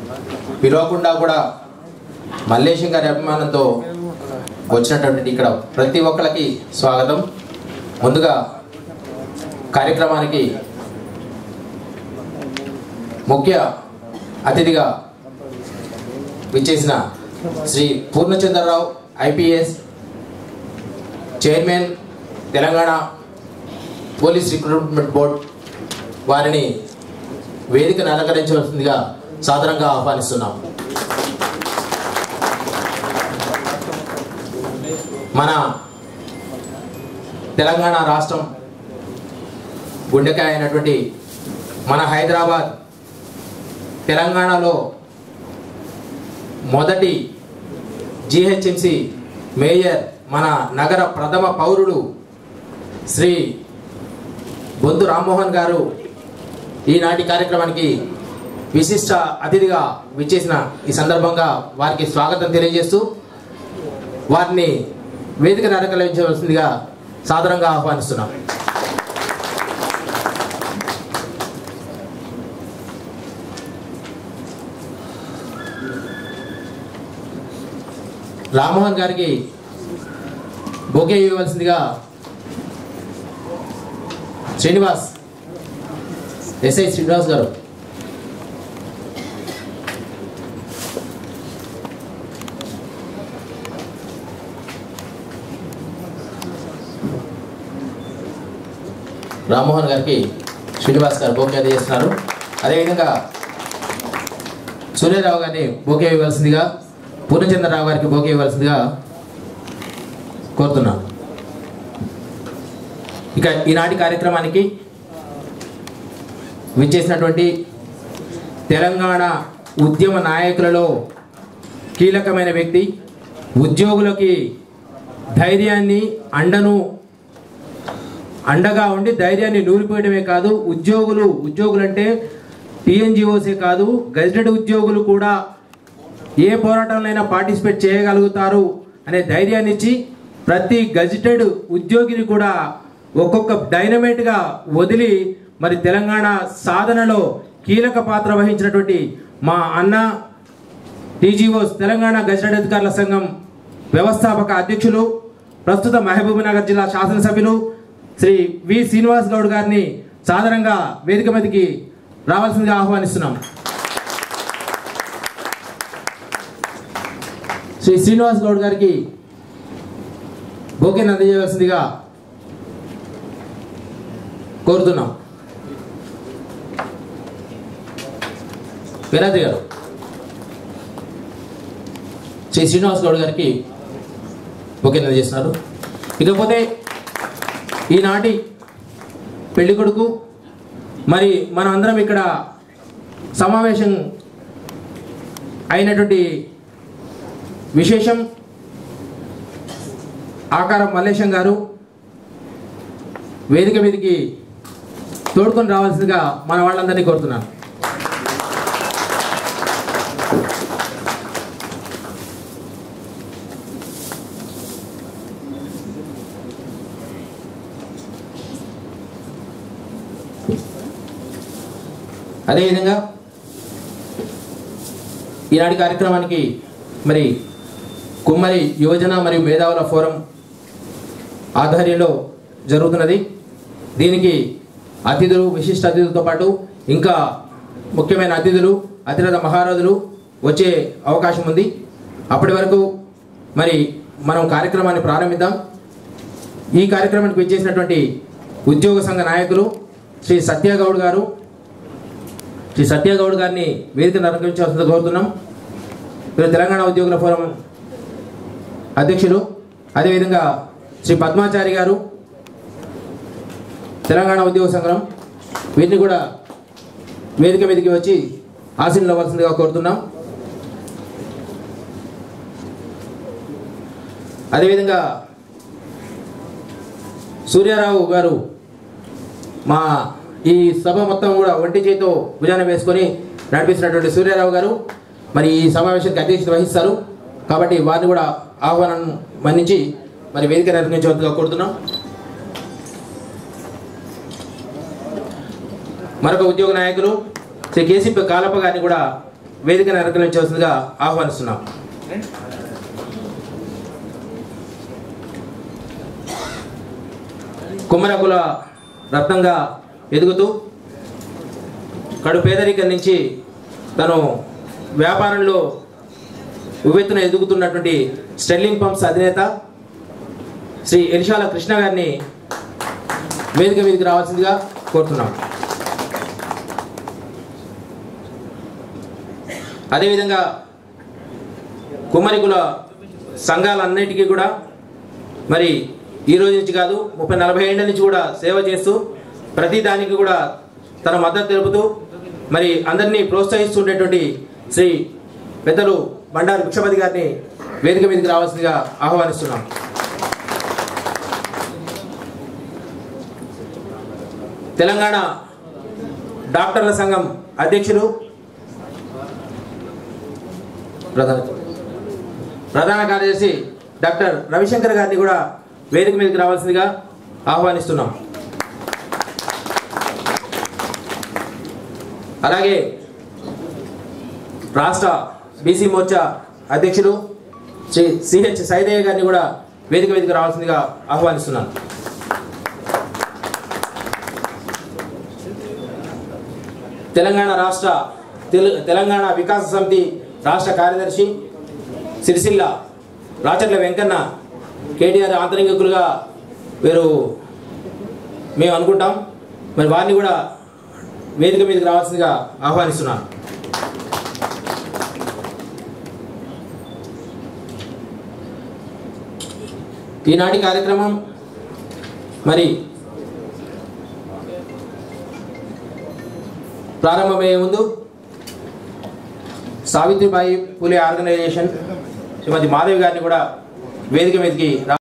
పిలవకుండా కూడా మల్లేశం గారి అభిమానంతో వచ్చినటువంటి ఇక్కడ ప్రతి ఒక్కరికి స్వాగతం ముందుగా కార్యక్రమానికి ముఖ్య అతిథిగా విచ్చేసిన Shri Purnachandrarao IPS chairman Telangana police recruitment board వారిని వేదికను అలంకరించవలసిందిగా సాదరంగా ఆహ్వానిస్తున్నాం మన తెలంగాణ రాష్ట్రం గుండెకాయ అయినటువంటి మన హైదరాబాద్ తెలంగాణలో మొదటి జిహెచ్ఎంసి మేయర్ మన నగర ప్రథమ పౌరుడు శ్రీ బొందు రామ్మోహన్ గారు ఈనాటి కార్యక్రమానికి విశిష్ట అతిథిగా విచ్చేసిన ఈ సందర్భంగా వారికి స్వాగతం తెలియజేస్తూ వారిని వేదికను అలంకరించవలసిందిగా సాదరంగా ఆహ్వానిస్తున్నాం రామ్మోహన్ గారికి బొకే ఇవ్వవలసిందిగా శ్రీనివాస్ ఎస్ఐ శ్రీనివాస్ గారు రామ్మోహన్ గారికి శ్రీనివాస్ గారు బోకే అందజేస్తున్నారు అదేవిధంగా సూర్యరావు గారిని బోకే ఇవ్వాల్సిందిగా పూర్ణచంద్రరావు గారికి బోకే ఇవ్వాల్సిందిగా కోరుతున్నాను ఇక ఈనాటి కార్యక్రమానికి విచ్చేసినటువంటి తెలంగాణ ఉద్యమ నాయకులలో కీలకమైన వ్యక్తి ఉద్యోగులకి ధైర్యాన్ని అండను అండగా ఉండి ధైర్యాన్ని నూరిపోయడమే కాదు ఉద్యోగులు ఉద్యోగులంటే టీఎన్జిఓసే కాదు గజెటెడ్ ఉద్యోగులు కూడా ఏ పోరాటంలోనైనా పార్టిసిపేట్ చేయగలుగుతారు అనే ధైర్యాన్ని ఇచ్చి ప్రతి గజిటెడ్ ఉద్యోగిని కూడా ఒక్కొక్క డైనమైట్గా వదిలి మరి తెలంగాణ సాధనలో కీలక పాత్ర వహించినటువంటి మా అన్న టీజీఓస్ తెలంగాణ గజిటెడ్ అధికారుల సంఘం వ్యవస్థాపక అధ్యక్షులు ప్రస్తుత మహబూబ్నగర్ జిల్లా శాసనసభ్యులు శ్రీ వి శ్రీనివాస్ గౌడ్ గారిని సాధారణంగా వేదిక మీదకి రావాల్సిందిగా ఆహ్వానిస్తున్నాం శ్రీ శ్రీనివాస్ గౌడ్ గారికి బోకేని అందజేయవలసిందిగా కోరుతున్నాం వీరాద్రి గారు శ్రీ శ్రీనివాస్ గౌడ్ గారికి బొకేని అందజేస్తున్నారు ఇకపోతే ఈనాటి పెళ్లి కొడుకు మరి మనం అందరం ఇక్కడ సమావేశం అయినటువంటి విశేషం ఆకారం మల్లేశం గారు వేదిక మీదకి తోడుకొని రావాల్సిందిగా మన వాళ్ళందరినీ కోరుతున్నాను అదేవిధంగా ఈనాటి కార్యక్రమానికి మరి కుమ్మరి యువజన మరియు మేధావుల ఫోరం ఆధ్వర్యంలో జరుగుతున్నది దీనికి అతిథులు విశిష్ట అతిథులతో పాటు ఇంకా ముఖ్యమైన అతిథులు అతిరథ మహారాజులు వచ్చే అవకాశం ఉంది అప్పటి వరకు మరి మనం కార్యక్రమాన్ని ప్రారంభిద్దాం ఈ కార్యక్రమానికి విచ్చేసినటువంటి ఉద్యోగ సంఘ నాయకులు శ్రీ సత్యగౌడ్ గారు శ్రీ సత్యగౌడ్ గారిని వేదికను అలంకరించాల్సింది కోరుతున్నాం వీరు తెలంగాణ ఉద్యోగుల ఫోరం అధ్యక్షులు అదేవిధంగా శ్రీ పద్మాచారి గారు తెలంగాణ ఉద్యోగ సంఘం వీరిని కూడా వేదిక మీదకి వచ్చి ఆశీనులు అవ్వాల్సిందిగా కోరుతున్నాం అదేవిధంగా సూర్యారావు గారు మా ఈ సభ మొత్తం కూడా ఒంటి చేతితో భుజాన వేసుకొని నడిపిస్తున్నటువంటి సూర్యారావు గారు మరి ఈ సమావేశానికి అధ్యక్షత వహిస్తారు కాబట్టి వారిని కూడా ఆహ్వానం మన్నించి మరి వేదిక నిర్వహించవలసిందిగా కోరుతున్నాం మరొక ఉద్యోగ నాయకులు శ్రీ కేసీపీ కాలప్ప గారిని కూడా వేదికను అలంకరించవలసిందిగా ఆహ్వానిస్తున్నాం కుమ్మరకుల రత్నంగా ఎదుగుతూ కడు పేదరికం నుంచి తను వ్యాపారంలో ఉవ్వెత్తున ఎదుగుతున్నటువంటి స్టెర్లింగ్ పంప్స్ అధినేత శ్రీ ఎలిషాల కృష్ణ గారిని వేదిక మీదకి రావాల్సిందిగా కోరుతున్నాం అదేవిధంగా కుమ్మరికుల సంఘాలన్నిటికీ కూడా మరి ఈ రోజు నుంచి కాదు ముప్పై నలభై ఏళ్ళ నుంచి కూడా సేవ చేస్తూ ప్రతి దానికి కూడా తన మద్దతు తెలుపుతూ మరి అందరినీ ప్రోత్సహిస్తుండేటువంటి శ్రీ పెద్దలు బండారు భిక్షపతి గారిని వేదిక మీదకి రావాల్సిందిగా ఆహ్వానిస్తున్నాం తెలంగాణ డాక్టర్ల సంఘం అధ్యక్షులు ప్రధాన ప్రధాన కార్యదర్శి డాక్టర్ రవిశంకర్ గారిని కూడా వేదిక మీదకి రావాల్సిందిగా ఆహ్వానిస్తున్నాం అలాగే రాష్ట్ర బీసీ మోర్చా అధ్యక్షులు శ్రీ సిహెచ్ సైదయ్య గారిని కూడా వేదిక మీదకి రావాల్సిందిగా ఆహ్వానిస్తున్నాను తెలంగాణ రాష్ట్ర తెలు తెలంగాణ వికాస సమితి రాష్ట్ర కార్యదర్శి సిరిసిల్ల రాచర్ల వెంకన్న కేటీఆర్ ఆంతరంగికులుగా వీరు మేము అనుకుంటాం మరి వారిని కూడా వేదిక మీదకి రావాల్సిందిగా ఆహ్వానిస్తున్నాను ఈనాటి కార్యక్రమం మరి ప్రారంభమయ్యే ముందు సావిత్రిబాయి పూలే ఆర్గనైజేషన్ శ్రీమతి మాధవి గారిని కూడా వేదిక మీదకి రా-